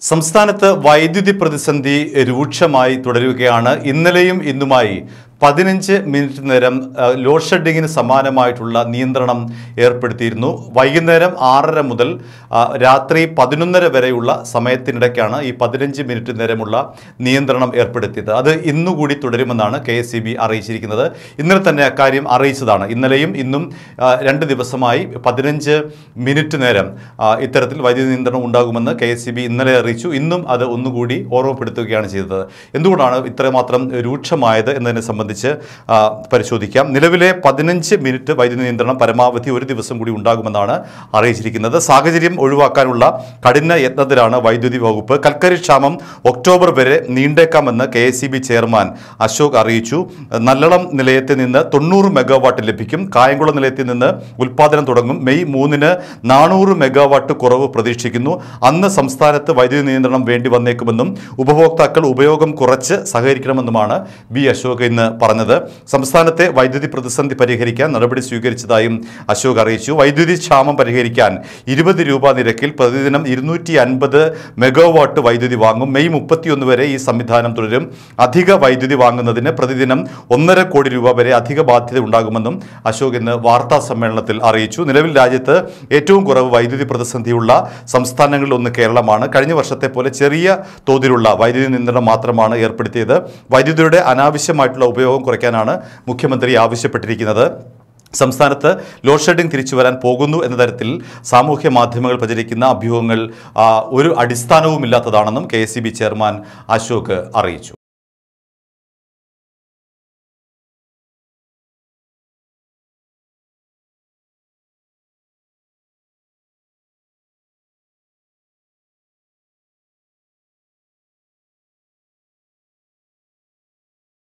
സംസ്ഥാനത്ത് വൈദ്യുതി പ്രതിസന്ധി രൂക്ഷമായി തുടരുകയാണ് ഇന്നലെയും ഇന്നുമായി പതിനഞ്ച് മിനിറ്റ് നേരം ആ, ലോഡ് ഷെഡിങ്ങിന് സമാനമായിട്ടുള്ള നിയന്ത്രണം ഏർപ്പെടുത്തിയിരുന്നു വൈകുന്നേരം ആറര മുതൽ ആ, രാത്രി പതിനൊന്നര വരെയുള്ള സമയത്തിനിടയ്ക്കാണ് ഈ പതിനഞ്ച് മിനിറ്റ് നേരമുള്ള നിയന്ത്രണം ഏർപ്പെടുത്തിയത് അത് ഇന്നുകൂടി തുടരുമെന്നാണ് കെ എസ് സി ബി അറിയിച്ചിരിക്കുന്നത് ഇന്നലെ തന്നെ അക്കാര്യം അറിയിച്ചതാണ് ഇന്നലെയും ഇന്നും ആ, രണ്ട് ദിവസമായി പതിനഞ്ച് മിനിറ്റ് നേരം ആ, ഇത്തരത്തിൽ വൈദ്യുതി നിയന്ത്രണം ഉണ്ടാകുമെന്ന് കെ എസ് സി ബി ഇന്നലെ അറിയിച്ചു ഇന്നും അത് ഒന്നുകൂടി ഓർമ്മപ്പെടുത്തുകയാണ് ചെയ്തത് എന്തുകൊണ്ടാണ് ഇത്രമാത്രം രൂക്ഷമായത് എന്നതിനെ സംബന്ധിച്ച് ആ, പരിശോധിക്കാം നിലവിലെ പതിനഞ്ച് മിനിറ്റ് വൈദ്യുതി നിയന്ത്രണം പരമാവധി ഒരു ദിവസം കൂടി ഉണ്ടാകുമെന്നാണ് അറിയിച്ചിരിക്കുന്നത് സാഹചര്യം ഒഴിവാക്കാനുള്ള കഠിന യത്നത്തിലാണ് വൈദ്യുതി വകുപ്പ് കൽക്കരി ക്ഷാമം ഒക്ടോബർ വരെ നീണ്ടേക്കാമെന്ന് കെ എസ് ചെയർമാൻ അശോക് അറിയിച്ചു നല്ലളം നിലയത്തിൽ നിന്ന് തൊണ്ണൂറ് മെഗാവാട്ട് ലഭിക്കും കായംകുളം നിലയത്തിൽ നിന്ന് ഉൽപ്പാദനം തുടങ്ങും മെയ് മൂന്നിന് നാനൂറ് മെഗാവാട്ട് കുറവ് പ്രതീക്ഷിക്കുന്നു അന്ന് സംസ്ഥാനത്ത് വൈദ്യുതി നിയന്ത്രണം വേണ്ടി വന്നേക്കുമെന്നും ഉപഭോക്താക്കൾ ഉപയോഗം കുറച്ച് സഹകരിക്കണമെന്നുമാണ് ബി അശോക് ഇന്ന് പറഞ്ഞത് സംസ്ഥാനത്തെ വൈദ്യുതി പ്രതിസന്ധി പരിഹരിക്കാൻ നടപടി സ്വീകരിച്ചതായും അശോക് അറിയിച്ചു വൈദ്യുതി ക്ഷാമം പരിഹരിക്കാൻ ഇരുപത് രൂപ നിരക്കിൽ പ്രതിദിനം ഇരുന്നൂറ്റി അൻപത് മെഗാവാട്ട് വൈദ്യുതി വാങ്ങും മെയ് മുപ്പത്തിയൊന്ന് വരെ ഈ സംവിധാനം തുടരും അധിക വൈദ്യുതി വാങ്ങുന്നതിന് പ്രതിദിനം ഒന്നര കോടി രൂപ വരെ അധിക ബാധ്യത ഉണ്ടാകുമെന്നും അശോക് ഇന്ന് വാർത്താ സമ്മേളനത്തിൽ അറിയിച്ചു നിലവിൽ രാജ്യത്ത് ഏറ്റവും കുറവ് വൈദ്യുതി പ്രതിസന്ധിയുള്ള സംസ്ഥാനങ്ങളിൽ ഒന്ന് കേരളമാണ് കഴിഞ്ഞ വർഷത്തെ പോലെ ചെറിയ തോതിലുള്ള വൈദ്യുതി നിയന്ത്രണം മാത്രമാണ് ഏർപ്പെടുത്തിയത് വൈദ്യുതിയുടെ അനാവശ്യമായിട്ടുള്ള ഉപയോഗം കുറയ്ക്കാനാണ് മുഖ്യമന്ത്രി ആവശ്യപ്പെട്ടിരിക്കുന്നത് സംസ്ഥാനത്ത് ലോഡ് ഷെഡിംഗ് തിരിച്ചു വരാൻ പോകുന്നു എന്ന തരത്തിൽ സാമൂഹ്യ മാധ്യമങ്ങൾ പ്രചരിക്കുന്ന അഭ്യൂഹങ്ങൾ ആ, ഒരു അടിസ്ഥാനവുമില്ലാത്തതാണെന്നും കെ ചെയർമാൻ അശോക് അറിയിച്ചു